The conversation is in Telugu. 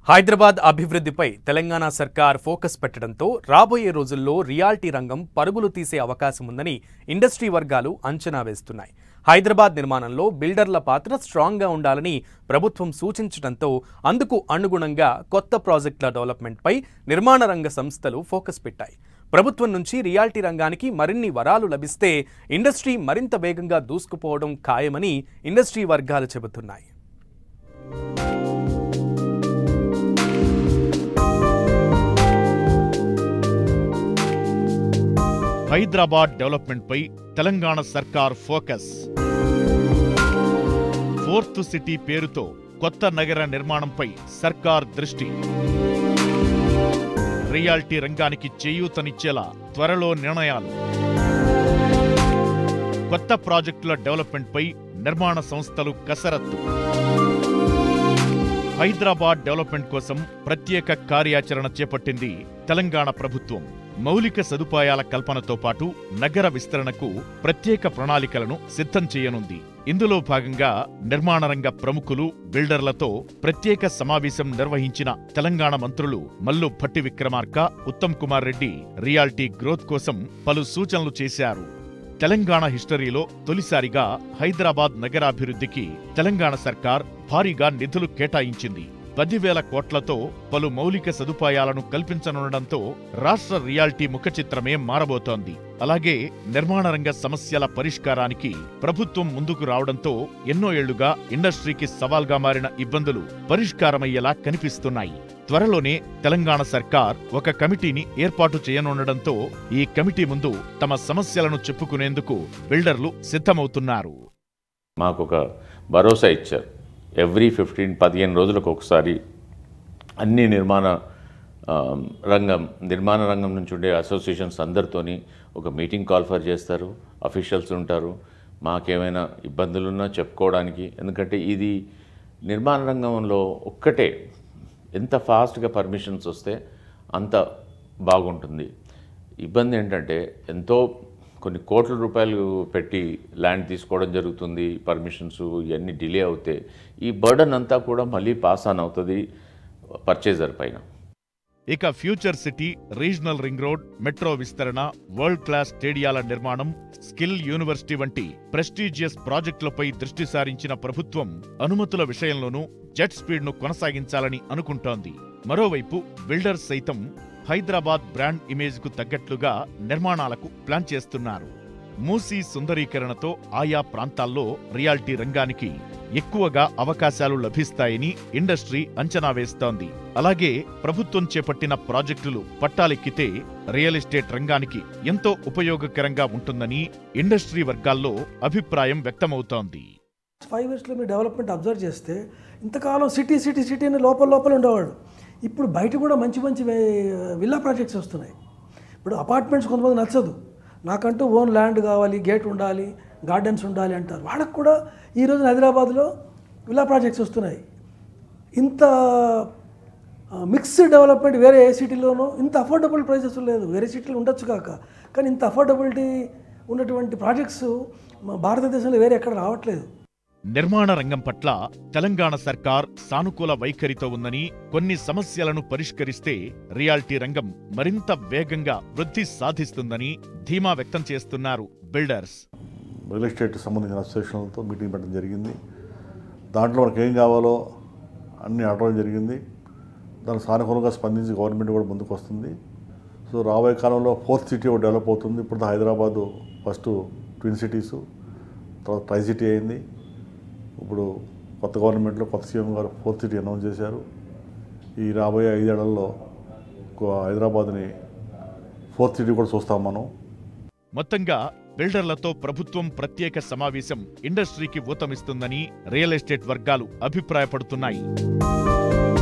హైదరాబాద్ అభివృద్ధిపై తెలంగాణ సర్కార్ ఫోకస్ పెట్టడంతో రాబోయే రోజుల్లో రియాల్టీ రంగం పరుగులు తీసే అవకాశం ఉందని ఇండస్ట్రీ వర్గాలు అంచనా వేస్తున్నాయి హైదరాబాద్ నిర్మాణంలో బిల్డర్ల పాత్ర స్ట్రాంగ్గా ఉండాలని ప్రభుత్వం సూచించడంతో అందుకు అనుగుణంగా కొత్త ప్రాజెక్టుల డెవలప్మెంట్పై నిర్మాణ రంగ సంస్థలు ఫోకస్ పెట్టాయి ప్రభుత్వం నుంచి రియాల్టీ రంగానికి మరిన్ని వరాలు లభిస్తే ఇండస్ట్రీ మరింత వేగంగా దూసుకుపోవడం ఖాయమని ఇండస్ట్రీ వర్గాలు చెబుతున్నాయి హైదరాబాద్ డెవలప్మెంట్పై తెలంగాణ సర్కార్ ఫోకస్ ఫోర్త్ సిటీ పేరుతో కొత్త నగర నిర్మాణంపై సర్కార్ దృష్టి రియాల్టీ రంగానికి చేయూతనిచ్చేలా త్వరలో నిర్ణయాలు కొత్త ప్రాజెక్టుల డెవలప్మెంట్పై నిర్మాణ సంస్థలు కసరత్తు హైదరాబాద్ డెవలప్మెంట్ కోసం ప్రత్యేక కార్యాచరణ చేపట్టింది తెలంగాణ ప్రభుత్వం మౌలిక సదుపాయాల కల్పనతో పాటు నగర విస్తరణకు ప్రత్యేక ప్రణాళికలను సిద్ధం చేయనుంది ఇందులో భాగంగా నిర్మాణ రంగ ప్రముఖులు బిల్డర్లతో ప్రత్యేక సమావేశం నిర్వహించిన తెలంగాణ మంత్రులు మల్లు భట్టి విక్రమార్క ఉత్తమ్ కుమార్ రెడ్డి రియాల్టీ గ్రోత్ కోసం పలు సూచనలు చేశారు తెలంగాణ హిస్టరీలో తొలిసారిగా హైదరాబాద్ నగరాభివృద్ధికి తెలంగాణ సర్కార్ భారీగా నిధులు కేటాయించింది పదివేల కోట్లతో పలు మౌలిక సదుపాయాలను కల్పించనుండడంతో రాష్ట్ర రియాల్టీ ముఖచిత్రమే మారబోతోంది అలాగే నిర్మాణ రంగ సమస్యల పరిష్కారానికి ప్రభుత్వం ముందుకు రావడంతో ఎన్నో ఏళ్లుగా ఇండస్ట్రీకి సవాల్గా మారిన ఇబ్బందులు పరిష్కారమయ్యేలా కనిపిస్తున్నాయి త్వరలోనే తెలంగాణ సర్కార్ ఒక కమిటీని ఏర్పాటు చేయనుండడంతో ఈ కమిటీ ముందు తమ సమస్యలను చెప్పుకునేందుకు బిల్డర్లు సిద్ధమవుతున్నారు మాకు ఒక భరోసా ఇచ్చారు ఎవ్రీ ఫిఫ్టీన్ పదిహేను రోజులకు ఒకసారి అన్ని నిర్మాణ ఆ, రంగం నిర్మాణ రంగం నుంచి ఉండే అసోసియేషన్స్ అందరితోని ఒక మీటింగ్ కాల్ఫర్ చేస్తారు అఫీషియల్స్ ఉంటారు మాకేమైనా ఇబ్బందులున్నా చెప్పుకోవడానికి ఎందుకంటే ఇది నిర్మాణ రంగంలో ఒక్కటే ఎంత ఫాస్ట్గా పర్మిషన్స్ వస్తే అంత బాగుంటుంది ఇబ్బంది ఏంటంటే ఎంతో కొన్ని కోట్ల రూపాయలు పెట్టి ల్యాండ్ తీసుకోవడం జరుగుతుంది పర్మిషన్స్ ఇవన్నీ డిలే అవుతాయి ఈ బర్డన్ అంతా కూడా మళ్ళీ పాస్ ఆన్ అవుతుంది పర్చేజర్ పైన ఇక future city regional ring road metro విస్తరణ వరల్డ్ క్లాస్ స్టేడియాల నిర్మాణం స్కిల్ యూనివర్సిటీ వంటి ప్రెస్టీజియస్ ప్రాజెక్టులపై దృష్టి సారించిన ప్రభుత్వం అనుమతుల విషయంలోనూ జెట్ స్పీడ్ను కొనసాగించాలని అనుకుంటోంది మరోవైపు బిల్డర్స్ సైతం హైదరాబాద్ బ్రాండ్ ఇమేజ్కు తగ్గట్లుగా నిర్మాణాలకు ప్లాన్ చేస్తున్నారు మూసీ సుందరీకరణతో ఆయా ప్రాంతాల్లో రియాల్టీ రంగానికి ఎక్కువగా అవకాశాలు లభిస్తాయని ఇండస్ట్రీ అంచనా వేస్తోంది అలాగే ప్రభుత్వం చేపట్టిన ప్రాజెక్టులు పట్టాలెక్కితే రియల్ ఎస్టేట్ రంగానికి ఎంతో ఉపయోగకరంగా ఉంటుందని ఇండస్ట్రీ వర్గాల్లో అభిప్రాయం వ్యక్తమవుతోంది ఫైవ్ ఇయర్స్లో మీరు డెవలప్మెంట్ అబ్జర్వ్ చేస్తే ఇంతకాలం సిటీ సిటీ సిటీ అని లోపల లోపల ఉండేవాడు ఇప్పుడు బయట కూడా మంచి మంచి వే- విల్లా ప్రాజెక్ట్స్ వస్తున్నాయి ఇప్పుడు అపార్ట్మెంట్స్ కొంతమంది నచ్చదు నాకంటూ ఓన్ ల్యాండ్ కావాలి గేట్ ఉండాలి గార్డెన్స్ ఉండాలి అంటారు వాళ్ళకు కూడా ఈరోజు హైదరాబాద్లో విల్లా ప్రాజెక్ట్స్ వస్తున్నాయి ఇంత మిక్స్డ్ డెవలప్మెంట్ వేరే ఏ సిటీలోనూ ఇంత అఫోర్డబుల్ ప్రైసెస్ లేదు వేరే సిటీలో ఉండొచ్చు కాక కానీ ఇంత అఫోర్డబిలిటీ ఉన్నటువంటి ప్రాజెక్ట్స్ మా భారతదేశంలో వేరే ఎక్కడ రావట్లేదు నిర్మాణ రంగం పట్ల తెలంగాణ సర్కార్ సానుకూల వైఖరితో ఉందని కొన్ని సమస్యలను పరిష్కరిస్తే రియాల్టీ రంగం మరింత వేగంగా వృద్ధి సాధిస్తుందని ధీమా వ్యక్తం చేస్తున్నారు బిల్డర్స్ రియల్ ఎస్టేట్ సంబంధించిన అసోసియేషన్లతో మీటింగ్ పెట్టడం జరిగింది దాంట్లో మనకి ఏం కావాలో అన్ని అడగడం జరిగింది దానికి సానుకూలంగా స్పందించి గవర్నమెంట్ కూడా ముందుకు వస్తుంది సో రాబోయే కాలంలో ఫోర్త్ సిటీ ఒకటి డెవలప్ అవుతుంది ఇప్పుడు హైదరాబాదు ఫస్ట్ ట్విన్ సిటీస్ తర్వాత ట్రై సిటీ అయింది ఇప్పుడు కొత్త గవర్నమెంట్లో కొత్త సీఎం గారు ఫోర్త్ సిటీ అనౌన్స్ చేశారు ఈ రాబోయే ఐదేళ్లలో హైదరాబాద్ని ఫోర్త్ సిటీ కూడా చూస్తాం మనం మొత్తంగా బిల్డర్లతో ప్రభుత్వం ప్రత్యేక సమావేశం ఇండస్ట్రీకి ఊతమిస్తుందని రియల్ ఎస్టేట్ వర్గాలు అభిప్రాయపడుతున్నాయి